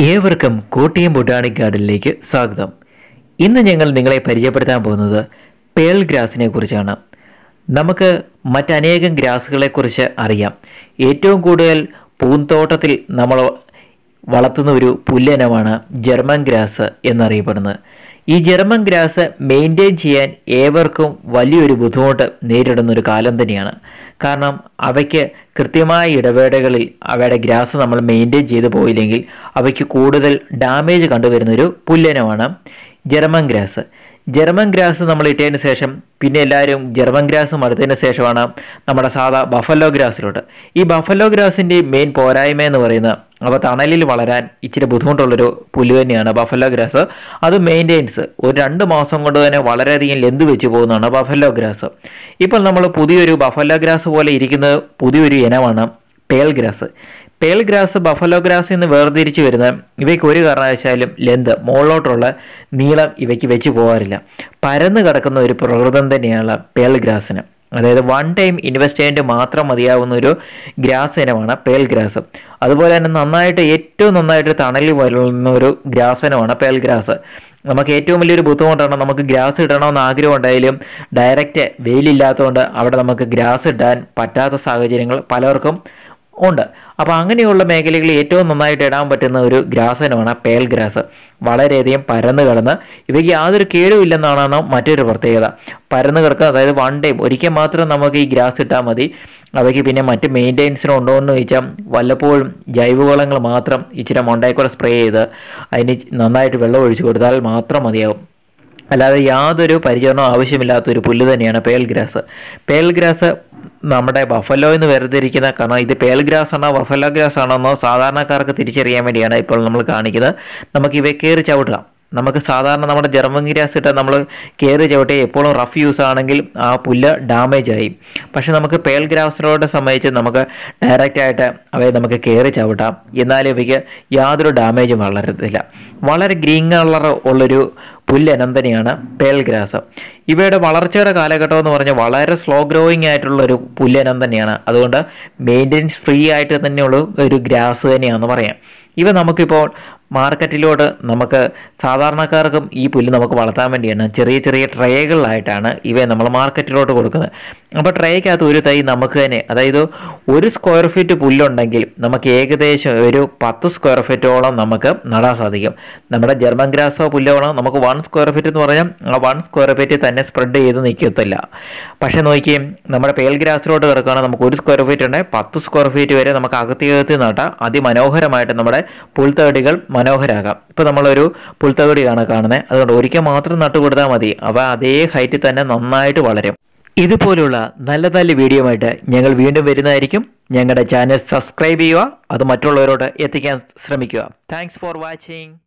ഏവർക്കും കോട്ടയം ബൊട്ടാണിക് ഗാർഡനിലേക്ക് സ്വാഗതം ഇന്ന് ഞങ്ങൾ നിങ്ങളെ പരിചയപ്പെടുത്താൻ പോകുന്നത് പേൾ ഗ്രാസിനെ കുറിച്ചാണ് നമുക്ക് മറ്റനേകം ഗ്രാസുകളെ കുറിച്ച് അറിയാം ഏറ്റവും കൂടുതൽ പൂന്തോട്ടത്തിൽ നമ്മൾ വളർത്തുന്ന ഒരു പുല്ലിനമാണ് ജർമ്മൻ ഗ്രാസ് എന്നറിയപ്പെടുന്നത് ഈ ജർമ്മൻ ഗ്രാസ് മെയിൻറ്റെയിൻ ചെയ്യാൻ ഏവർക്കും വലിയൊരു ബുദ്ധിമുട്ട് നേരിടുന്ന ഒരു കാലം തന്നെയാണ് കാരണം അവയ്ക്ക് കൃത്യമായ ഇടവേളകളിൽ അവയുടെ ഗ്രാസ് നമ്മൾ മെയിൻറ്റെയിൻ ചെയ്ത് പോയില്ലെങ്കിൽ അവയ്ക്ക് കൂടുതൽ ഡാമേജ് കണ്ടുവരുന്ന ഒരു പുല്ലിനമാണ് ജർമ്മൻ ഗ്രാസ് ജർമ്മൻ ഗ്രാസ് നമ്മൾ ഇട്ടതിന് ശേഷം പിന്നെ എല്ലാവരും ജർമ്മൻ ഗ്രാസ് മടുത്തതിന് ശേഷമാണ് നമ്മുടെ സാധാ ബഫല്ലോ ഗ്രാസിലോട്ട് ഈ ബഫല്ലോ ഗ്രാസിൻ്റെ മെയിൻ പോരായ്മ എന്ന് പറയുന്നത് അവ തണലിൽ വളരാൻ ഇച്ചിരി ബുദ്ധിമുട്ടുള്ളൊരു പുല്ല് തന്നെയാണ് ബഫല്ലോ ഗ്രാസ് അത് മെയിൻറ്റെയിൻസ് ഒരു രണ്ട് മാസം കൊണ്ട് തന്നെ വളരെയധികം ലെന്ത് വെച്ച് പോകുന്നതാണ് ബഫല്ലോ ഗ്രാസ് ഇപ്പോൾ നമ്മൾ പുതിയൊരു ബഫല്ലോ ഗ്രാസ് പോലെ ഇരിക്കുന്ന പുതിയൊരു ഇനമാണ് pearl grass pearl grass buffalo grass എന്ന് വേർതിരിച്ച് വരുന്ന ഇവയ്ക്ക് ഒരു കാരണവശാലും ലെന്ത് മുകളിലോട്ടുള്ള നീളം ഇവയ്ക്ക് വെച്ച് പോകാറില്ല പരന്ന് കിടക്കുന്ന ഒരു പ്രകൃതം തന്നെയാണ് പേൾ ഗ്രാസിന് അതായത് വൺ ടൈം ഇൻവെസ്റ്റ്മെൻറ്റ് മാത്രം മതിയാവുന്ന ഒരു ഗ്രാസ് ഇനമാണ് പേൾ ഗ്രാസ് അതുപോലെ തന്നെ നന്നായിട്ട് ഏറ്റവും നന്നായിട്ട് തണലിൽ വരുന്ന ഒരു ഗ്രാസ് ഇനമാണ് പേൾ ഗ്രാസ് നമുക്ക് ഏറ്റവും വലിയൊരു ബുദ്ധിമുട്ടാണ് നമുക്ക് ഗ്രാസ് ഇടണമെന്ന് ആഗ്രഹം ഉണ്ടായാലും ഡയറക്റ്റ് വെയിലില്ലാത്തതുകൊണ്ട് അവിടെ നമുക്ക് ഗ്രാസ് ഇടാൻ പറ്റാത്ത സാഹചര്യങ്ങൾ പലർക്കും ഉണ്ട് അപ്പോൾ അങ്ങനെയുള്ള മേഖലകളിൽ ഏറ്റവും നന്നായിട്ട് ഇടാൻ പറ്റുന്ന ഒരു ഗ്രാസനമാണ് പേൽ ഗ്രാസ് വളരെയധികം പരന്ന് കിടന്ന് ഇവയ്ക്ക് യാതൊരു കേടും ഇല്ലെന്നാണ് മറ്റൊരു പ്രത്യേകത പരന്ന് കിടക്കുക അതായത് വൺ ടൈം ഒരിക്കൽ മാത്രം നമുക്ക് ഈ ഗ്രാസ് ഇട്ടാൽ മതി അവയ്ക്ക് പിന്നെ മറ്റ് മെയിൻ്റെനൻസിന് ഉണ്ടോ എന്ന് ചോദിച്ചാൽ വല്ലപ്പോഴും ജൈവവളങ്ങൾ മാത്രം ഇച്ചിരി മൊണ്ടായിക്കൂടെ സ്പ്രേ ചെയ്ത് അതിന് നന്നായിട്ട് വെള്ളം ഒഴിച്ചു കൊടുത്താൽ മാത്രം മതിയാവും അല്ലാതെ യാതൊരു പരിചരണവും ആവശ്യമില്ലാത്ത ഒരു പുല്ല് തന്നെയാണ് പേൽ ഗ്രാസ് പേൽ ഗ്രാസ് നമ്മുടെ ബഫല്ലോ എന്ന് വേർതിരിക്കുന്ന കാരണം ഇത് പേൽ ഗ്രാസ് ആണോ ബഫല്ലോ ഗ്രാസ് ആണോ എന്നോ സാധാരണക്കാർക്ക് തിരിച്ചറിയാൻ വേണ്ടിയാണ് ഇപ്പോൾ നമ്മൾ കാണിക്കുന്നത് നമുക്ക് ഇവയെ കയറി ചവിട്ടാം നമുക്ക് സാധാരണ നമ്മുടെ ജർമ്മൻ ഗ്രാസ് ഇട്ട് നമ്മൾ കയറി ചവിട്ടി എപ്പോഴും റഫ് യൂസ് ആണെങ്കിൽ ആ പുല്ല് ഡാമേജ് ആയി പക്ഷെ നമുക്ക് പേൾ ഗ്രാസിനോട് സംബന്ധിച്ച് നമുക്ക് ഡയറക്റ്റ് ആയിട്ട് അവയെ നമുക്ക് കയറി ചവിട്ടാം എന്നാലും ഇവയ്ക്ക് യാതൊരു ഡാമേജും വളരത്തില്ല വളരെ ഗ്രീൻ കളർ ഉള്ളൊരു പുല്ലിനം തന്നെയാണ് പേൾ ഗ്രാസ് ഇവയുടെ വളർച്ചയുടെ കാലഘട്ടം എന്ന് പറഞ്ഞാൽ വളരെ സ്ലോ ഗ്രോയിങ് ആയിട്ടുള്ള ഒരു പുല്ലിനം തന്നെയാണ് അതുകൊണ്ട് മെയിൻ്റെനൻസ് ഫ്രീ ആയിട്ട് തന്നെയുള്ള ഒരു ഗ്രാസ് തന്നെയാണെന്ന് പറയാം ഇവ നമുക്കിപ്പോൾ മാർക്കറ്റിലോട്ട് നമുക്ക് സാധാരണക്കാർക്കും ഈ പുല്ല് നമുക്ക് വളർത്താൻ വേണ്ടിയാണ് ചെറിയ ചെറിയ ട്രേകളിലായിട്ടാണ് ഇവയെ നമ്മൾ മാർക്കറ്റിലോട്ട് കൊടുക്കുന്നത് അപ്പോൾ ട്രേക്കകത്ത് ഒരു തൈ നമുക്ക് തന്നെ അതായത് ഒരു സ്ക്വയർ ഫീറ്റ് പുല്ലുണ്ടെങ്കിൽ നമുക്ക് ഏകദേശം ഒരു പത്ത് സ്ക്വയർ ഫീറ്റോളം നമുക്ക് നടാൻ സാധിക്കും നമ്മുടെ ജർമ്മൻ ഗ്രാസോ പുല്ലോ നമുക്ക് വൺ സ്ക്വയർ ഫീറ്റ് എന്ന് പറഞ്ഞാൽ ആ വൺ സ്ക്വയർ ഫീറ്റ് തന്നെ സ്പ്രെഡ് ചെയ്ത് നിൽക്കത്തില്ല പക്ഷേ നോക്കിയും നമ്മുടെ പേൽ ഗ്രാസിലോട്ട് കിടക്കുകയാണെങ്കിൽ നമുക്ക് ഒരു സ്ക്വയർ ഫീറ്റ് ഉണ്ടെങ്കിൽ പത്ത് സ്ക്വയർ ഫീറ്റ് വരെ നമുക്ക് അകത്തി അകത്തി നട്ടാൽ അതിമനോഹരമായിട്ട് നമ്മുടെ പുൽത്തകടികൾ മനോഹരമാകാം ഇപ്പോൾ നമ്മളൊരു പുൽത്തകടിയാണ് കാണുന്നത് അതുകൊണ്ട് ഒരിക്കൽ മാത്രം നട്ടു കൊടുത്താൽ മതി അവ അതേ ഹൈറ്റിൽ തന്നെ നന്നായിട്ട് വളരും ഇതുപോലുള്ള നല്ല നല്ല വീഡിയോ ആയിട്ട് ഞങ്ങൾ വീണ്ടും വരുന്നതായിരിക്കും ഞങ്ങളുടെ ചാനൽ സബ്സ്ക്രൈബ് ചെയ്യുക അത് മറ്റുള്ളവരോട് എത്തിക്കാൻ ശ്രമിക്കുക താങ്ക്സ് ഫോർ വാച്ചിങ്